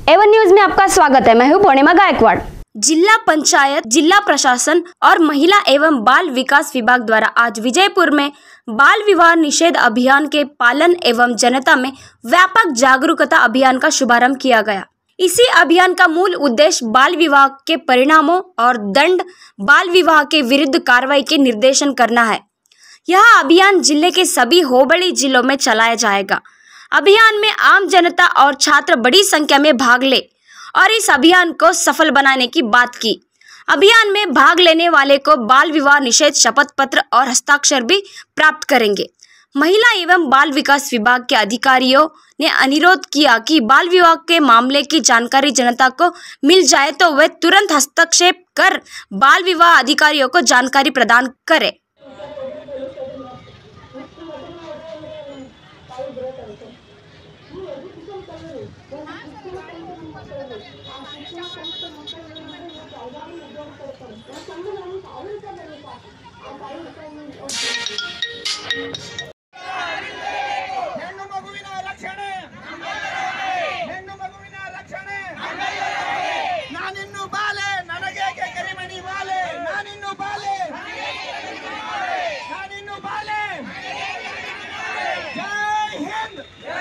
Avon news में आपका स्वागत है मैं हूं पूर्णिमा गायकवाड़ जिला पंचायत जिला प्रशासन और महिला एवं बाल विकास विभाग द्वारा आज विजयपुर में बाल विवाह निषेध अभियान के पालन एवं जनता में व्यापक जागरूकता अभियान का शुभारंभ किया गया इसी अभियान का मूल उद्देश्य बाल विवाह के परिणामों और दंड बाल विवाह के विरुद्ध कार्रवाई के निर्देशन करना है यह अभियान जिले के सभी होबड़ी जिलों में चलाया जाएगा अभियान में आम जनता और छात्र बड़ी संख्या में भाग ले और इस अभियान को सफल बनाने की बात की अभियान में भाग लेने वाले को बाल विवाह निषेध शपथ पत्र और हस्ताक्षर भी प्राप्त करेंगे महिला एवं बाल विकास विभाग के अधिकारियों ने अनुरोध किया कि बाल विवाह के मामले की जानकारी जनता को मिल जाए तो वे तुरंत हस्तक्षेप कर बाल विवाह अधिकारियों को जानकारी प्रदान करें ಹೆಣ್ಣು ಮಗುವಿನ ರಕ್ಷಣೆ ಹೆಣ್ಣು ಮಗುವಿನ ರಕ್ಷಣೆ ನಾನಿನ್ನು ಬಾಲೆ ನನಗೇಕೆ ಕರಿಮಣಿ ಬಾಲೆ ನಾನಿನ್ನು ಬಾಲೆ ನಾನಿನ್ನು ಬಾಲೆ ಜೈ ಹಿಂದ್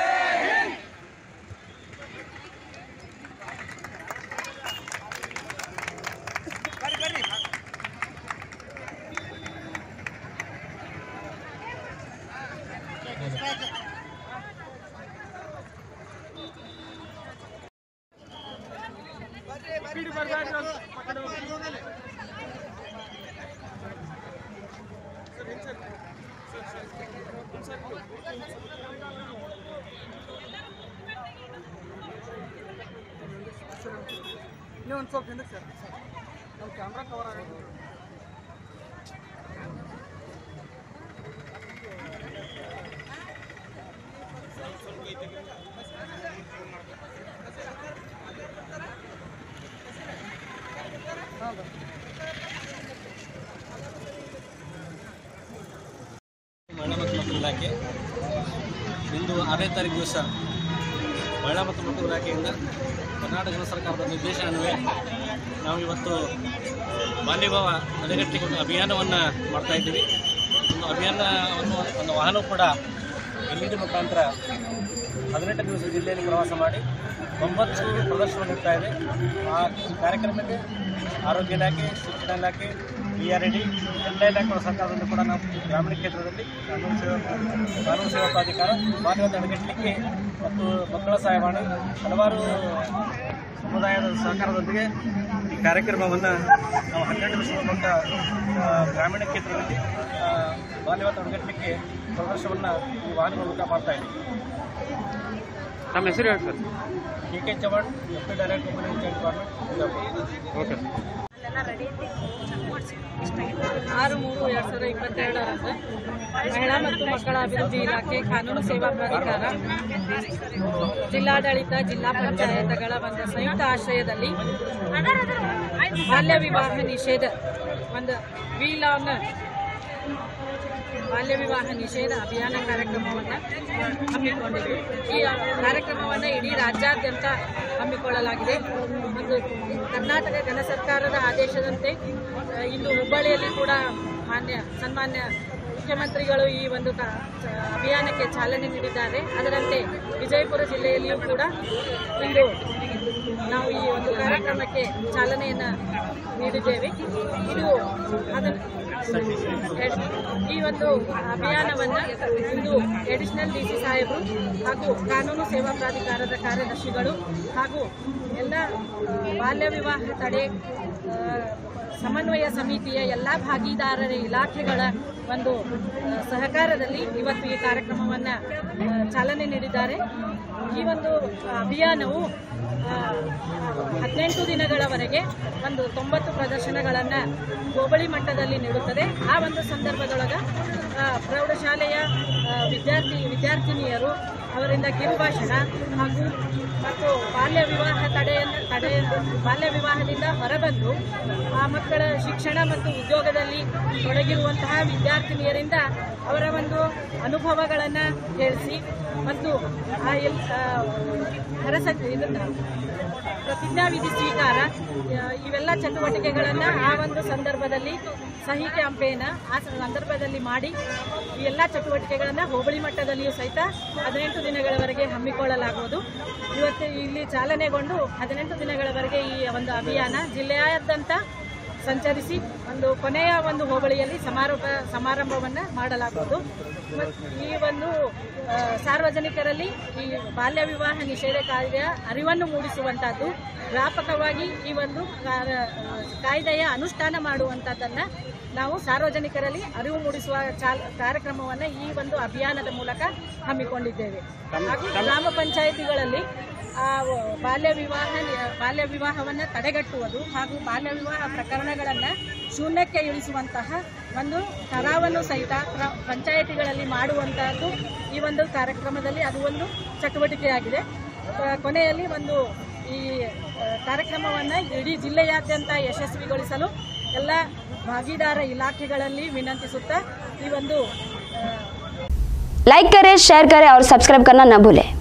ಬರ್ರಿ ಬರ್ರಿ ನೀವು ಒಂದು ಸ್ವಲ್ಪ ಹಿಂದಕ್ಕೆ ಸರ್ ನಮ್ಮ ಕ್ಯಾಮ್ರಾ ಕವರ್ ಆಗಿದೆ ಮಹಿಳಾ ಮತ್ತು ಮಕ್ಕಳ ಇಲಾಖೆ ಇಂದು ಆರನೇ ತಾರೀಕು ದಿವಸ ಮಹಿಳಾ ಮತ್ತು ಮಕ್ಕಳ ಇಲಾಖೆಯಿಂದ ಕರ್ನಾಟಕ ಸರ್ಕಾರದ ನಿರ್ದೇಶನವೇ ನಾವು ಇವತ್ತು ಬಾಲ್ಯ ವಿವಾಹ ತಡೆಗಟ್ಟಲಿಕ್ಕೆ ಒಂದು ಅಭಿಯಾನವನ್ನು ಮಾಡ್ತಾ ಇದ್ದೀವಿ ಒಂದು ಅಭಿಯಾನವನ್ನು ಒಂದು ವಾಹನ ಕೂಡ ಎಲ್ ಇ ಡಿ ಮುಖಾಂತರ ಹದಿನೆಂಟು ದಿವಸ ಜಿಲ್ಲೆಯಲ್ಲಿ ಪ್ರವಾಸ ಮಾಡಿ ಒಂಬತ್ತು ಪ್ರದರ್ಶನ ನೀಡ್ತಾ ಇದೆ ಆ ಕಾರ್ಯಕ್ರಮಕ್ಕೆ ಆರೋಗ್ಯ ಇಲಾಖೆ ಶಿಕ್ಷಣ ಇಲಾಖೆ ಬಿ ಆರ್ ಡಿ ಎಲ್ಲ ಇಲಾಖೆಗಳ ಸರ್ಕಾರದಿಂದ ಕೂಡ ನಾವು ಗ್ರಾಮೀಣ ಕ್ಷೇತ್ರದಲ್ಲಿ ಕಾನೂನು ಸೇವಾ ಕಾನೂನು ಸೇವಾ ಪ್ರಾಧಿಕಾರ ಮಾನವ ತಡೆಗಟ್ಟಲಿಕ್ಕೆ ಮತ್ತು ಮಕ್ಕಳ ಸಹಾಯವಾಣಿ ಹಲವಾರು ಸಮುದಾಯದ ಸಹಕಾರದೊಂದಿಗೆ ಈ ಕಾರ್ಯಕ್ರಮವನ್ನು ನಾವು ಹನ್ನೆರಡು ವರ್ಷದ ಮೊತ್ತ ಆ, ಗ್ರಾಮೀಣ ಕ್ಷೇತ್ರದಲ್ಲಿ ಆ, ಬಾಲ್ಯವ ತಡೆಗಟ್ಟಲಿಕ್ಕೆ ಪ್ರದರ್ಶನವನ್ನು ಈ ವಾಹನಗಳ ಮೂಲಕ ಮಾಡ್ತಾ ಇದ್ದೀವಿ ನಮ್ಮ ಹೆಸರು ಹೇಳಿ sir K K Chavan F P direct women department okay ಆರು ಮೂರು ಎರಡು ಸಾವಿರದ ಇಪ್ಪತ್ತೆರಡರಂದು ಮಹಿಳಾ ಮತ್ತು ಮಕ್ಕಳ ಅಭಿವೃದ್ಧಿ ಇಲಾಖೆ ಕಾನೂನು ಸೇವಾ ಪ್ರಾಧಿಕಾರ ಜಿಲ್ಲಾಡಳಿತ ಜಿಲ್ಲಾ ಪಂಚಾಯತ್ಗಳ ಒಂದು ಸಂಯುಕ್ತ ಆಶ್ರಯದಲ್ಲಿ ಬಾಲ್ಯ ವಿವಾಹ ನಿಷೇಧ ಒಂದು ವೀಲ್ ಆನ್ ಬಾಲ್ಯ ವಿವಾಹ ನಿಷೇಧ ಅಭಿಯಾನ ಕಾರ್ಯಕ್ರಮವನ್ನು ಹಮ್ಮಿಕೊಂಡಿದೆ ಈ ಕಾರ್ಯಕ್ರಮವನ್ನು ಇಡೀ ರಾಜ್ಯಾದ್ಯಂತ ಹಮ್ಮಿಕೊಳ್ಳಲಾಗಿದೆ ಒಂದು ಕರ್ನಾಟಕ ಘನ ಸರ್ಕಾರದ ಆದೇಶದಂತೆ ಆ, ಇಂದು ಹುಬ್ಬಳ್ಳಿಯಲ್ಲಿ ಕೂಡ ಮಾನ್ಯ ಸನ್ಮಾನ್ಯ ಮುಖ್ಯಮಂತ್ರಿಗಳು ಈ ಒಂದು ಕ- ಚ- ಅಭಿಯಾನಕ್ಕೆ ಚಾಲನೆ ನೀಡಿದ್ದಾರೆ ಅದರಂತೆ ವಿಜಯಪುರ ಜಿಲ್ಲೆಯಲ್ಲಿಯೂ ಕೂಡ ಇಂದು ನಾವು ಈ ಒಂದು ಕಾರ್ಯಕ್ರಮಕ್ಕೆ ಚಾಲನೆಯನ್ನು ನೀಡಿದ್ದೇವೆ ಇದು ಅದನ್ನು ಈ ಒಂದು ಅಭಿಯಾನವನ್ನು ಇಂದು ಅಡಿಷನಲ್ ಡಿ ಸಿ ಸಾಹೇಬರು ಹಾಗೂ ಕಾನೂನು ಸೇವಾ ಪ್ರಾಧಿಕಾರದ ಕಾರ್ಯದರ್ಶಿಗಳು ಹಾಗೂ ಎಲ್ಲ ಆ, ಬಾಲ್ಯ ವಿವಾಹ ತಡೆ ಆ, ಸಮನ್ವಯ ಸಮಿತಿಯ ಎಲ್ಲ ಭಾಗಿದಾರರ ಇಲಾಖೆಗಳ ಒಂದು ಆ, ಸಹಕಾರದಲ್ಲಿ ಇವತ್ತು ಈ ಕಾರ್ಯಕ್ರಮವನ್ನು ಚಾಲನೆ ನೀಡಿದ್ದಾರೆ ಈ ಒಂದು ಅಭಿಯಾನವು ಆ, ಹದಿನೆಂಟು ದಿನಗಳವರೆಗೆ ಒಂದು ತೊಂಬತ್ತು ಪ್ರದರ್ಶನಗಳನ್ನು ಹೋಬಳಿ ಮಟ್ಟದಲ್ಲಿ ನೀಡುತ್ತದೆ ಆ ಒಂದು ಸಂದರ್ಭದೊಳಗೆ ಆ, ಪ್ರೌಢಶಾಲೆಯ ಆ, ವಿದ್ಯಾರ್ಥಿ ವಿದ್ಯಾರ್ಥಿನಿಯರು ಅವರಿಂದ ಕಿರುಭಾಷಣ ಹಾಗೂ ಮತ್ತು ಬಾಲ್ಯ ವಿವಾಹ ತಡೆಯನ್ನು ತಡೆ ಬಾಲ್ಯ ವಿವಾಹದಿಂದ ಹೊರಬಂದು ಆ ಮಕ್ಕಳ ಶಿಕ್ಷಣ ಮತ್ತು ಉದ್ಯೋಗದಲ್ಲಿ ತೊಡಗಿರುವಂತಹ ವಿದ್ಯಾರ್ಥಿನಿಯರಿಂದ ಅವರ ಒಂದು ಅನುಭವಗಳನ್ನು ಹೇಳಿಸಿ ಮತ್ತು ಆ ಎಲ್ ಆ, ಹೊರಸ ಇದನ್ನು ಪ್ರತಿಜ್ಞಾವಿಧಿ ಸ್ವೀಕಾರ ಆ, ಇವೆಲ್ಲ ಚಟುವಟಿಕೆಗಳನ್ನು ಆ ಒಂದು ಸಂದರ್ಭದಲ್ಲಿ ಸಹಿ ಕ್ಯಾಂಪೇನ ಆ ಸಂದರ್ಭದಲ್ಲಿ ಮಾಡಿ ಈ ಎಲ್ಲ ಚಟುವಟಿಕೆಗಳನ್ನು ಹೋಬಳಿ ಮಟ್ಟದಲ್ಲಿಯೂ ಸಹಿತ ಹದಿನೆಂಟು ದಿನಗಳವರೆಗೆ ಹಮ್ಮಿಕೊಳ್ಳಲಾಗುವುದು ಇವತ್ತು ಇಲ್ಲಿ ಚಾಲನೆಗೊಂಡು ಹದಿನೆಂಟು ದಿನಗಳವರೆಗೆ ಈ ಒಂದು ಅಭಿಯಾನ ಜಿಲ್ಲೆಯಾದ್ಯಂತ ಸಂಚರಿಸಿ ಒಂದು ಕೊನೆಯ ಒಂದು ಹೋಬಳಿಯಲ್ಲಿ ಸಮಾರೋಪ ಸಮಾರಂಭವನ್ನು ಮಾಡಲಾಗುವುದು ಮತ್ತು ಈ ಒಂದು ಆ, ಸಾರ್ವಜನಿಕರಲ್ಲಿ ಈ ಬಾಲ್ಯ ವಿವಾಹ ನಿಷೇಧ ಕಾಯ್ದೆಯ ಅರಿವನ್ನು ಮೂಡಿಸುವಂಥದ್ದು ವ್ಯಾಪಕವಾಗಿ ಈ ಒಂದು ಕಾ- ಕಾಯ್ದೆಯ ಅನುಷ್ಠಾನ ಮಾಡುವಂಥದ್ದನ್ನು ನಾವು ಸಾರ್ವಜನಿಕರಲ್ಲಿ ಅರಿವು ಮೂಡಿಸುವ ಚಾಲ್ ಕಾರ್ಯಕ್ರಮವನ್ನು ಈ ಒಂದು ಅಭಿಯಾನದ ಮೂಲಕ ಹಮ್ಮಿಕೊಂಡಿದ್ದೇವೆ ಹಾಗೂ ಗ್ರಾಮ ಪಂಚಾಯಿತಿಗಳಲ್ಲಿ ಆ ಬಾಲ್ಯ ವಿವಾಹ ಬಾಲ್ಯ ವಿವಾಹವನ್ನು ತಡೆಗಟ್ಟುವುದು ಹಾಗೂ ಬಾಲ್ಯ ವಿವಾಹ ಪ್ರಕರಣಗಳನ್ನು ಶೂನ್ಯಕ್ಕೆ ಇಳಿಸುವಂತಹ ಒಂದು ಕರಾವನ್ನು ಸಹಿತ ಪ್ರ- ಪಂಚಾಯಿತಿಗಳಲ್ಲಿ ಮಾಡುವಂತಹದ್ದು ಈ ಒಂದು ಕಾರ್ಯಕ್ರಮದಲ್ಲಿ ಅದು ಒಂದು ಚಟುವಟಿಕೆಯಾಗಿದೆ ಆ, ಕೊನೆಯಲ್ಲಿ ಒಂದು ಈ ಕಾರ್ಯಕ್ರಮವನ್ನು ಇಡೀ ಜಿಲ್ಲೆಯಾದ್ಯಂತ ಯಶಸ್ವಿಗೊಳಿಸಲು ಎಲ್ಲ ಭಾಗೀದಾರ ಇಲಾಖೆಗಳಲ್ಲಿ ವಿನಂತಿಸುತ್ತಾ ಈ ಒಂದು ಆ, लाइक करें शेयर करें और सब्सक्राइब करना न भूलें